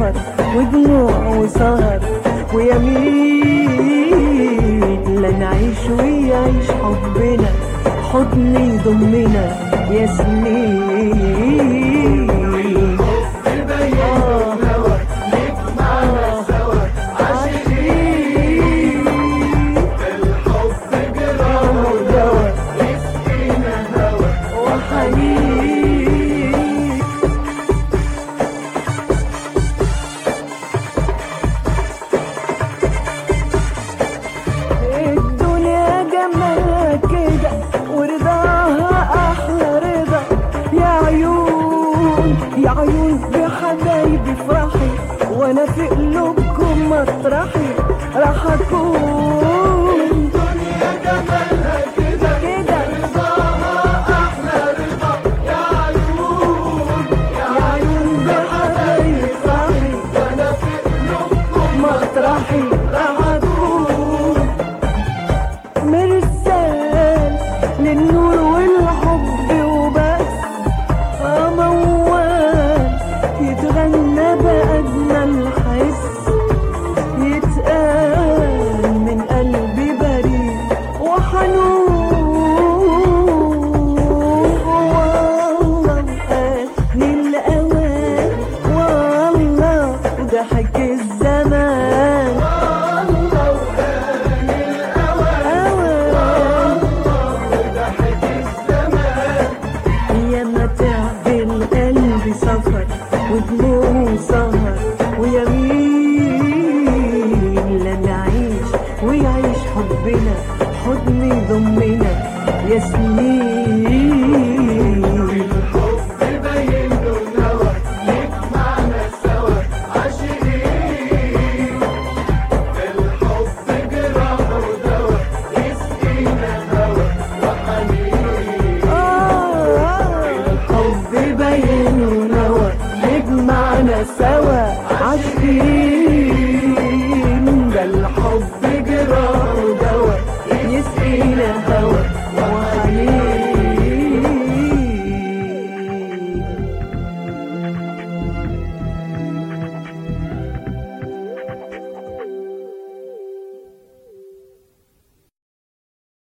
سفر ودموع وسهر ويمين لا نعيش ويعيش حبنا حضن يضمنا يا سنين وحنين الدنيا جمالها كده ورضاها احلى رضا يا عيون يا عيون بحبايبي افرحي وانا في قلوبكم مطرحي راح اكون كده يا عيون بحبايبي افرحي مطرحي راح اكون مرسال للنور والحب وبس آه موال يتغنى بأجمل حس يتقال من قلبي بريء وحنون والله آن الأوان والله ضحك الزمان يا متاع بالقلب سفر ودموع سهر ويمين لا نعيش ويعيش حبنا حضن يضمنا يا سنين الحب باين ونوى يجمعنا سوا عاشقين ده الحب جراه ودوا يسقينا هوا